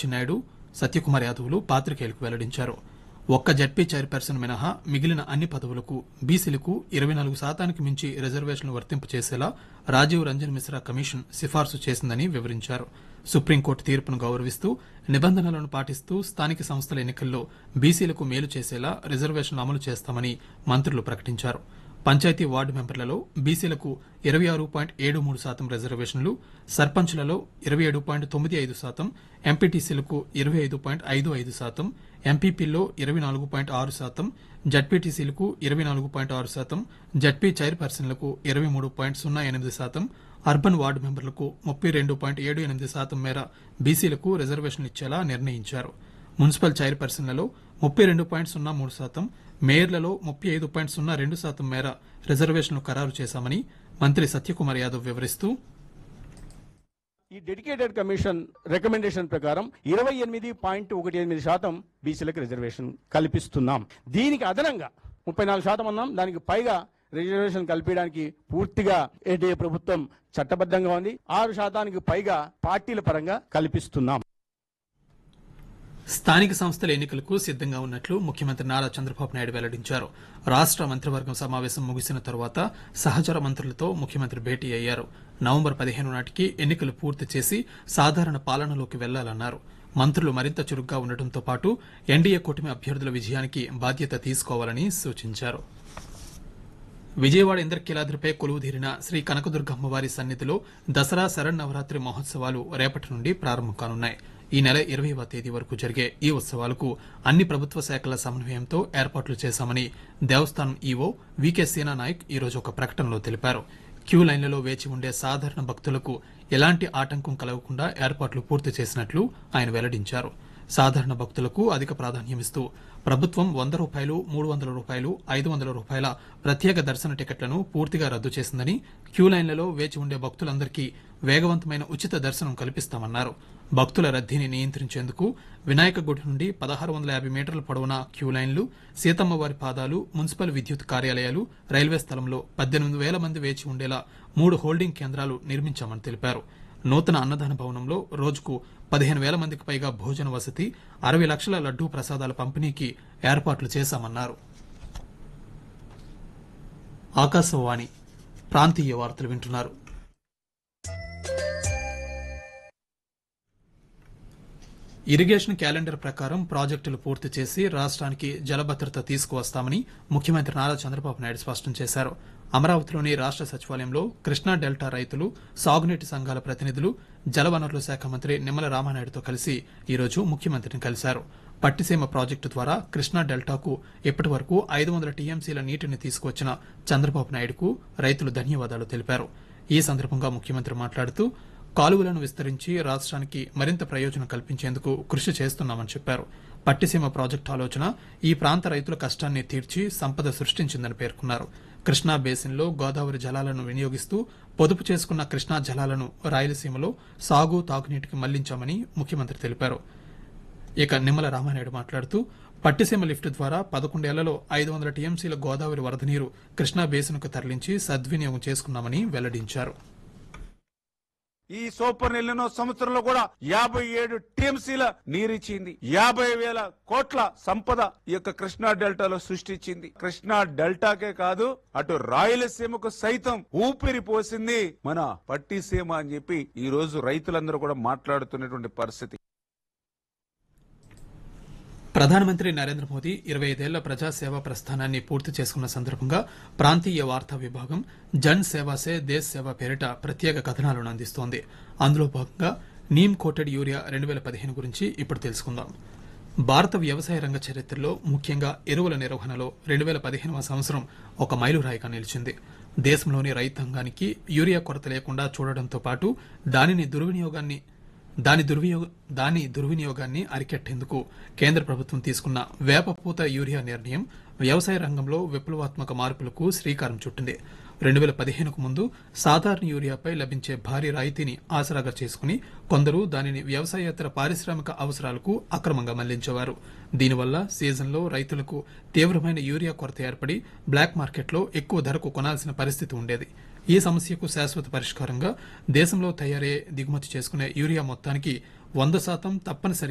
అచ్చెన్నాయుడు సత్యకుమార్ యాదవ్లు పాత్రికేయులకు వెల్లడించారు ఒక్క ZP chairperson మినహా మిగిలిన అన్ని పదవులకు బీసీలకు ఇరవై నాలుగు శాతానికి మించి రిజర్వేషన్లు వర్తింపు చేసేలా రాజీవ్ రంజన్ మిశ్రా కమిషన్ సిఫార్సు చేసిందని వివరించారు సుప్రీంకోర్టు తీర్పును గౌరవిస్తూ నిబంధనలను పాటిస్తూ స్థానిక సంస్థల ఎన్నికల్లో బీసీలకు మేలు చేసేలా రిజర్వేషన్లు అమలు చేస్తామని మంత్రులు ప్రకటించారు పంచాయతీ వార్డు మెంబర్లలో బీసీలకు ఇరవై ఆరు పాయింట్ ఏడు మూడు శాతం రిజర్వేషన్లు సర్పంచ్లలో ఇరవై ఏడు పాయింట్ తొమ్మిది ఐదు శాతం ఎంపీటీసీలకు ఇరవై ఐదు పాయింట్ ఐదు ఐదు శాతం ఎంపీపీల్లో ఇరవై నాలుగు పాయింట్ ఆరు శాతం జడ్పీటీసీలకు ఇరవై నాలుగు పాయింట్ ఆరు శాతం జడ్పీ చైర్పర్సన్లకు ఇరవై మూడు పాయింట్ సున్నా ఎనిమిది శాతం అర్బన్ వార్డు మెంబర్లకు ముప్పై రెండు పాయింట్ ఏడు ఎనిమిది శాతం మేర బీసీలకు రిజర్వేషన్లు ఇచ్చేలా నిర్ణయించారు మున్సిపల్ చైర్పర్సన్లలో ముప్పై రెండు పాయింట్ సున్నా మూడు శాతం మేయర్లలో ముప్పై ఐదు పాయింట్ సున్నా రెండు శాతం మేర రిజర్వేషన్లు ఖరారు చేశామని మంత్రి సత్యకుమార్ యాదవ్ వివరిస్తూ ఈ డెడికేటెడ్ కమిషన్ రికమెండేషన్ ప్రకారం ఇరవై ఎనిమిది పాయింట్ ఒకటి ఎనిమిది శాతం బీసీలకు రిజర్వేషన్ కల్పిస్తున్నాం దీనికి అదనంగా ముప్పై నాలుగు శాతం అన్నాం దానికి పైగా రిజర్వేషన్ కల్పించడానికి పూర్తిగా ఎన్డీఏ ప్రభుత్వం చట్టబద్ధంగా ఉంది ఆరు శాతానికి పైగా పార్టీల పరంగా కల్పిస్తున్నాం స్థానిక సంస్థల ఎన్నికలకు సిద్దంగా ఉన్నట్లు ముఖ్యమంత్రి నారా చంద్రబాబు నాయుడు వెల్లడించారు రాష్ట మంత్రివర్గం సమావేశం ముగిసిన తరువాత సహచర మంత్రులతో ముఖ్యమంత్రి భేటీ అయ్యారు నవంబర్ పదిహేను నాటికి ఎన్నికలు పూర్తి చేసి సాధారణ పాలనలోకి వెళ్లాలన్నారు మంత్రులు మరింత చురుగ్గా ఉండటంతో పాటు ఎన్డీఏ కూటమి అభ్యర్థుల విజయానికి బాధ్యత తీసుకోవాలని సూచించారు విజయవాడ ఇంద్రకీలాద్రిపై కొలువుదీరిన శ్రీ కనకదుర్గమ్మవారి సన్నిధిలో దసరా శరన్నవరాత్రి మహోత్సవాలు రేపటి నుండి ప్రారంభం కానున్నాయి ఈ నెల ఇరవైవ తేదీ వరకు జరిగే ఈ ఉత్సవాలకు అన్ని ప్రభుత్వ శాఖల సమన్వయంతో ఏర్పాట్లు చేశామని దేవస్థానం ఈవో వికే సీనా నాయక్ ఈ రోజు ఒక ప్రకటనలో తెలిపారు క్యూ లైన్లలో వేచి ఉండే సాధారణ భక్తులకు ఎలాంటి ఆటంకం కలగకుండా ఏర్పాట్లు పూర్తి చేసినట్లు ఆయన వెల్లడించారు సాధారణ భక్తులకు అధిక ప్రాధాన్యమిస్తూ ప్రభుత్వం వంద రూపాయలు మూడు వందల రూపాయలు ఐదు వందల రూపాయల ప్రత్యేక దర్శన టికెట్లను పూర్తిగా రద్దు చేసిందని క్యూ లైన్లలో వేచి ఉండే భక్తులందరికీ వేగవంతమైన ఉచిత దర్శనం కల్పిస్తామన్నారు భక్తుల రద్దీని నియంత్రించేందుకు వినాయక గుడి నుండి పదహారు వందల యాభై మీటర్ల పొడవున క్యూ లైన్లు సీతమ్మవారి పాదాలు మున్సిపల్ విద్యుత్ కార్యాలయాలు రైల్వే స్థలంలో పద్దెనిమిది వేల మంది వేచి ఉండేలా మూడు హోల్డింగ్ కేంద్రాలు నిర్మించామని తెలిపారు నూతన అన్నదాన భవనంలో రోజుకు పదిహేను వేల మందికి పైగా భోజన వసతి అరవై లక్షల లడ్డూ ప్రసాదాల పంపిణీకి ఏర్పాట్లు చేశామన్నారు ఆకాశవాణి ప్రాంతీయ వార్తలు వింటున్నారు ఇరిగేషన్ క్యాలెండర్ ప్రకారం ప్రాజెక్టులు పూర్తి చేసి రాష్ట్రానికి జలభద్రత తీసుకువస్తామని ముఖ్యమంత్రి నారా చంద్రబాబు నాయుడు స్పష్టం చేశారు అమరావతిలోని రాష్ట్ర సచివాలయంలో కృష్ణా డెల్టా రైతులు సాగునీటి సంఘాల ప్రతినిధులు జలవనరుల శాఖ మంత్రి నిమ్మల రామానాయుడుతో కలిసి ఈరోజు ముఖ్యమంత్రిని కలిశారు పట్టిసీమ ప్రాజెక్టు ద్వారా కృష్ణా డెల్టాకు ఇప్పటి వరకు ఐదు వందల టీఎంసీల నీటిని తీసుకువచ్చిన చంద్రబాబు నాయుడుకు రైతులు ధన్యవాదాలు తెలిపారు ఈ సందర్భంగా ముఖ్యమంత్రి మాట్లాడుతూ కాలువలను విస్తరించి రాష్ట్రానికి మరింత ప్రయోజనం కల్పించేందుకు కృషి చేస్తున్నామని చెప్పారు పట్టిసీమ ప్రాజెక్టు ఆలోచన ఈ ప్రాంత రైతుల కష్టాన్ని తీర్చి సంపద సృష్టించిందని పేర్కొన్నారు కృష్ణా బేసిన్లో గోదావరి జలాలను వినియోగిస్తూ పొదుపు చేసుకున్న కృష్ణా జలాలను రాయలసీమలో సాగు తాగునీటికి మళ్లించామని ముఖ్యమంత్రి తెలిపారు ఇక నిమ్మల రామానాయుడు మాట్లాడుతూ పట్టిసీమ లిఫ్ట్ ద్వారా పదకొండేళ్లలో ఐదు వందల టీఎంసీల గోదావరి వరద నీరు కృష్ణా బేసిన్కు తరలించి సద్వినియోగం చేసుకున్నామని వెల్లడించారు ఈ సూపర్ ఎన్నో సంవత్సరంలో కూడా యాభై ఏడు టీఎంసీల నీరిచ్చింది యాభై వేల కోట్ల సంపద ఈ యొక్క కృష్ణా డెల్టాలో సృష్టించింది కృష్ణా డెల్టాకే కాదు అటు రాయలసీమకు సైతం ఊపిరి పోసింది మన పట్టిసీమ అని చెప్పి ఈ రోజు రైతులందరూ కూడా మాట్లాడుతున్నటువంటి పరిస్థితి ప్రధానమంత్రి నరేంద్ర మోదీ ఇరవై ఐదేళ్ల ప్రజాసేవ ప్రస్థానాన్ని పూర్తి చేసుకున్న సందర్భంగా ప్రాంతీయ వార్తా విభాగం జన్ సేవా సే దేశ్ సేవ పేరిట ప్రత్యేక కథనాలను అందిస్తోంది అందులో భాగంగా నీమ్ కోటెడ్ యూరియా రెండు వేల పదిహేను గురించి ఇప్పుడు తెలుసుకుందాం భారత వ్యవసాయ రంగ చరిత్రలో ముఖ్యంగా ఎరువుల నిర్వహణలో రెండు వేల పదిహేనవ సంవత్సరం ఒక మైలురాయిగా నిలిచింది దేశంలోని రైతాంగానికి యూరియా కొరత లేకుండా చూడడంతో పాటు దానిని దుర్వినియోగాన్ని దాని దుర్వినియోగ దాని దుర్వినియోగాన్ని అరికట్టేందుకు కేంద్ర ప్రభుత్వం తీసుకున్న వేపపూత యూరియా నిర్ణయం వ్యవసాయ రంగంలో విప్లవాత్మక మార్పులకు శ్రీకారం చుట్టింది రెండు వేల పదిహేనుకు ముందు సాధారణ యూరియాపై లభించే భారీ రాయితీని ఆసరాగా చేసుకుని కొందరు దానిని వ్యవసాయేతర పారిశ్రామిక అవసరాలకు అక్రమంగా మళ్లించేవారు దీనివల్ల సీజన్లో రైతులకు తీవ్రమైన యూరియా కొరత ఏర్పడి బ్లాక్ మార్కెట్లో ఎక్కువ ధరకు కొనాల్సిన పరిస్థితి ఉండేది ఈ సమస్యకు శాశ్వత పరిష్కారంగా దేశంలో తయారయ్యే దిగుమతి చేసుకునే యూరియా మొత్తానికి వంద శాతం తప్పనిసరి